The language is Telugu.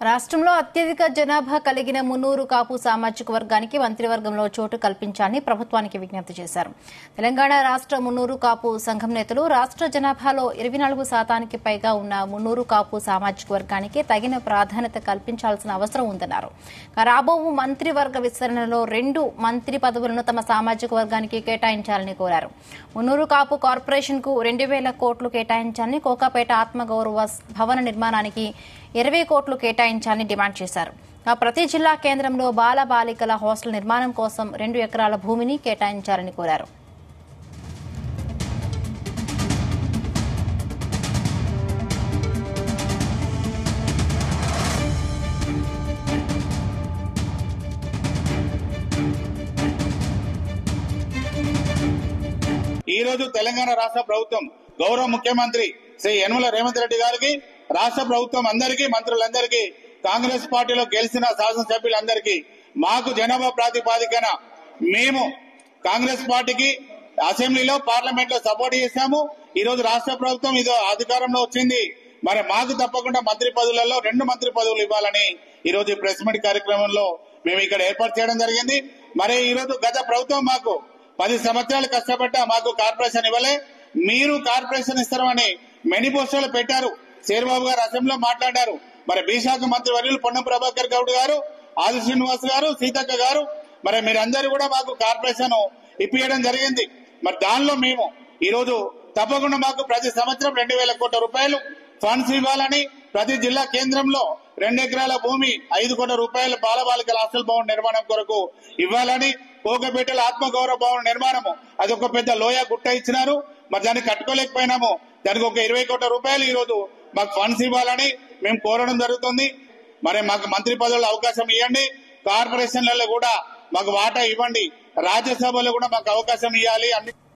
రాష్ట్రంలో అత్యధిక జనాభా కలిగిన మున్నూరు కాపు సామాజిక వర్గానికి మంత్రివర్గంలో చోటు కల్పించాలని ప్రభుత్వానికి విజ్ఞప్తి చేశారు తెలంగాణ రాష్ట్ర మున్నూరు కాపు సంఘం నేతలు రాష్ట్ర జనాభాలో ఇరవై నాలుగు శాతానికి పైగా ఉన్న మున్నూరు కాపు సామాజిక వర్గానికి తగిన ప్రాధాన్యత కల్పించాల్సిన అవసరం ఉందన్నారు రాబో మంత్రివర్గ విస్తరణలో రెండు మంత్రి పదవులను తమ సామాజిక వర్గానికి కేటాయించాలని కోరారు మున్నూరు కాపు కార్పొరేషన్ కు రెండు వేల కోట్లు కేటాయించాలని కోకాపేట ఆత్మగౌరవ భవన నిర్మాణానికి ఇరవై కోట్లు కేటాయించాలని డిమాండ్ చేశారు ఆ ప్రతి జిల్లా కేంద్రంలో బాల బాలికల హాస్టల్ నిర్మాణం కోసం రెండు ఎకరాల భూమిని కేటాయించాలని కోరారు ఈ రోజు తెలంగాణ రాష్ట్ర ప్రభుత్వం గౌరవ ముఖ్యమంత్రి శ్రీ యనమల రేవంత్ రెడ్డి గారికి రాష్ట్ర ప్రభుత్వం అందరికీ మంత్రులందరికీ కాంగ్రెస్ పార్టీలో గెలిచిన శాసనసభ్యులందరికీ మాకు జనాభా ప్రాతిపాదికన మేము కాంగ్రెస్ పార్టీకి అసెంబ్లీలో పార్లమెంట్ లో సపోర్ట్ చేశాము ఈ రోజు రాష్ట్ర ప్రభుత్వం ఇది అధికారంలో వచ్చింది మరి మాకు తప్పకుండా మంత్రి పదవులలో రెండు మంత్రి పదవులు ఇవ్వాలని ఈ రోజు ఈ ప్రెస్ మీట్ కార్యక్రమంలో మేము ఇక్కడ ఏర్పాటు చేయడం జరిగింది మరి ఈ రోజు గత ప్రభుత్వం మాకు పది సంవత్సరాలు కష్టపడ్డా మాకు కార్పొరేషన్ ఇవ్వలే మీరు కార్పొరేషన్ ఇస్తారని మేనిఫెస్టోలో పెట్టారు శేర్బాబు గారు అసెంబ్లీలో మాట్లాడారు మరి బీశాఖ మంత్రి వర్యులు పొన్నం ప్రభాకర్ గౌడ్ గారు ఆది శ్రీనివాస్ గారు సీతక్క గారు మరి మీరందరూ కూడా మాకు కార్పొరేషన్ ఇప్పించడం జరిగింది మరి దానిలో మేము ఈ రోజు తప్పకుండా మాకు ప్రతి సంవత్సరం రెండు వేల కోట్ల రూపాయలు ఫండ్స్ ఇవ్వాలని ప్రతి జిల్లా కేంద్రంలో రెండు ఎకరాల భూమి ఐదు కోట్ల రూపాయల బాలబాలికల హాస్టల్ భవన్ నిర్మాణం కొరకు ఇవ్వాలని కోకపేటల ఆత్మగౌరవ భవన్ నిర్మాణము అది ఒక పెద్ద లోయ గుట్ట ఇచ్చినారు మరి దాన్ని కట్టుకోలేకపోయినాము దానికి ఒక ఇరవై కోట్ల రూపాయలు ఈ రోజు మాకు ఫండ్స్ ఇవ్వాలని మేము కోరడం జరుగుతుంది మరి మాకు మంత్రి పదవుల అవకాశం ఇవ్వండి కార్పొరేషన్లలో కూడా మాకు వాటా ఇవ్వండి రాజ్యసభలో కూడా మాకు అవకాశం ఇవ్వాలి అన్ని